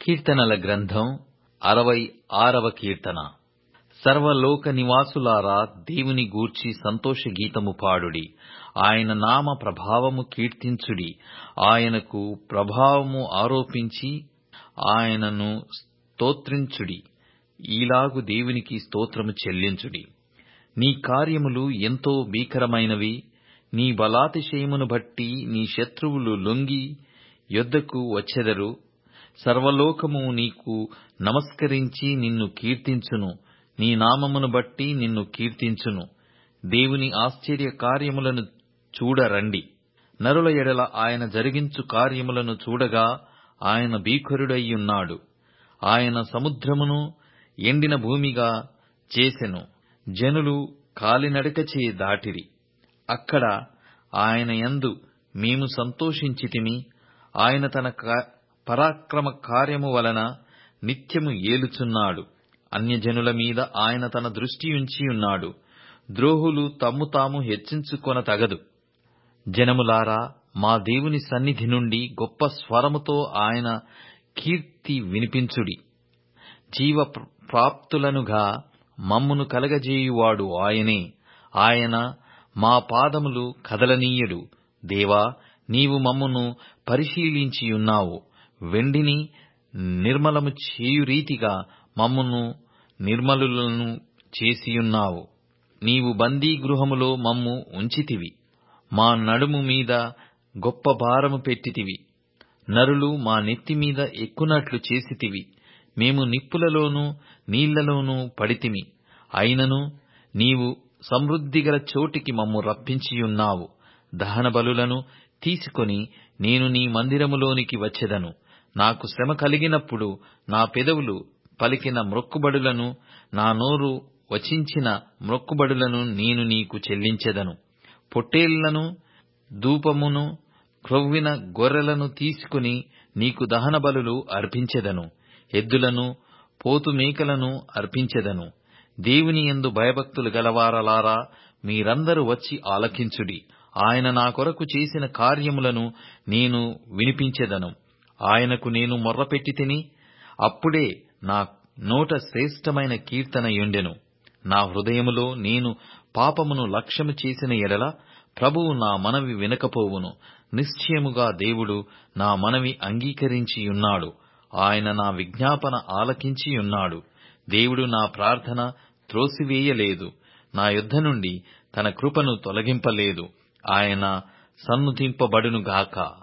కీర్తనల గ్రంథం అరవై ఆరవ కీర్తన సర్వలోక నివాసులారా దేవుని గూర్చి సంతోష గీతము పాడుడి ఆయన నామ ప్రభావము కీర్తించుడి ఆయనకు ప్రభావము ఆరోపించి ఆయనను స్తోత్రించుడి ఈలాగు దేవునికి స్తోత్రము చెల్లించుడి నీ కార్యములు ఎంతో భీకరమైనవి నీ బలాతిశయమును బట్టి నీ శత్రువులు లొంగి యొద్దకు వచ్చెదరు సర్వలోకము నీకు నమస్కరించి నిన్ను కీర్తించును నీ నామమును బట్టి నిన్ను కీర్తించును దేవుని ఆశ్చర్య కార్యములను చూడ రండి నరుల ఎడల ఆయన జరిగించు కార్యములను చూడగా ఆయన భీకరుడయ్యున్నాడు ఆయన సముద్రమును ఎండిన భూమిగా చేసెను జనులు కాలినడకచే దాటిరి అక్కడ ఆయన యందు మేము సంతోషించితిమి ఆయన తన పరాక్రమ కార్యము వలన నిత్యము ఏలుచున్నాడు అన్యజనుల మీద ఆయన తన దృష్టియుంచి ఉన్నాడు ద్రోహులు తమ్ము తాము హెచ్చించుకొన తగదు జనములారా మా దేవుని సన్నిధి నుండి గొప్ప స్వరముతో ఆయన కీర్తి వినిపించుడి జీవ ప్రాప్తులనుగా మమ్మును కలగజేయువాడు ఆయనే ఆయన మా పాదములు కదలనీయడు దేవా నీవు మమ్మును పరిశీలించియున్నావు వెండిని నిర్మలము చేయు రీతిగా మమ్మును నిర్మలులను చేసియున్నావు నీవు బందీగృహములో మమ్ము ఉంచితివి మా నడుము మీద గొప్ప భారము పెట్టితివి నరులు మా నెత్తి మీద ఎక్కునట్లు చేసితివి మేము నిప్పులలోనూ నీళ్లలోనూ పడితిమి అయినను నీవు సమృద్ధిగల చోటికి మమ్ము రప్పించియున్నావు దహన బలులను తీసుకొని నేను నీ మందిరములోనికి వచ్చెదను నాకు శ్రమ కలిగినప్పుడు నా పెదవులు పలికిన మ్రొక్కుబడులను నా నోరు వచించిన మ్రొక్కుబడులను నేను నీకు చెల్లించెదను పొట్టేళ్లను ధూపమును క్రొవ్విన గొర్రెలను తీసుకుని నీకు దహన బలులు అర్పించెదను ఎద్దులను పోతు మేకలను అర్పించెదను దేవుని యందు భయభక్తులు గలవారలారా మీరందరూ వచ్చి ఆలకించుడి ఆయన నా కొరకు చేసిన కార్యములను నేను వినిపించెదను ఆయనకు నేను మొర్రపెట్టి తిని అప్పుడే నా నోట శ్రేష్టమైన కీర్తన యుండెను నా హృదయములో నేను పాపమును లక్ష్యము చేసిన ఎడల ప్రభువు నా మనవి వినకపోవును నిశ్చయముగా దేవుడు నా మనవి అంగీకరించియున్నాడు ఆయన నా విజ్ఞాపన ఆలకించియున్నాడు దేవుడు నా ప్రార్థన త్రోసివేయలేదు నా యుద్ధ నుండి తన కృపను తొలగింపలేదు ఆయన సన్నుతింపబడునుగాక